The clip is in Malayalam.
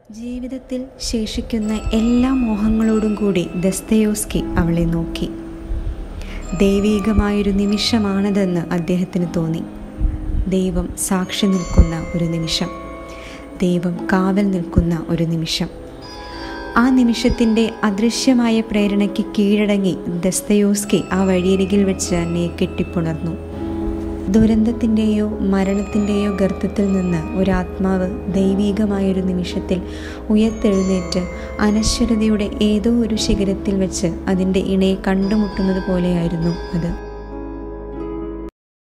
ജീവിതത്തിൽ ശേഷിക്കുന്ന എല്ലാ മോഹങ്ങളോടും കൂടി ദസ്തയോസ്കി അവളെ നോക്കി ദൈവീകമായൊരു നിമിഷമാണതെന്ന് അദ്ദേഹത്തിന് തോന്നി ദൈവം സാക്ഷി നിൽക്കുന്ന ഒരു നിമിഷം ദൈവം കാവൽ നിൽക്കുന്ന ഒരു നിമിഷം ആ നിമിഷത്തിൻ്റെ അദൃശ്യമായ പ്രേരണയ്ക്ക് കീഴടങ്ങി ദസ്തയോസ്കി ആ വഴിയരികിൽ വെച്ച് തന്നെ കെട്ടിപ്പുണർന്നു ദുരന്തത്തിൻ്റെയോ മരണത്തിൻ്റെയോ ഗർത്തത്തിൽ നിന്ന് ഒരാത്മാവ് ദൈവീകമായൊരു നിമിഷത്തിൽ ഉയർത്തെഴുന്നേറ്റ് അനശ്വരതയുടെ ഏതോ ഒരു ശിഖരത്തിൽ വെച്ച് അതിൻ്റെ ഇണയെ കണ്ടുമുട്ടുന്നത് പോലെയായിരുന്നു അത്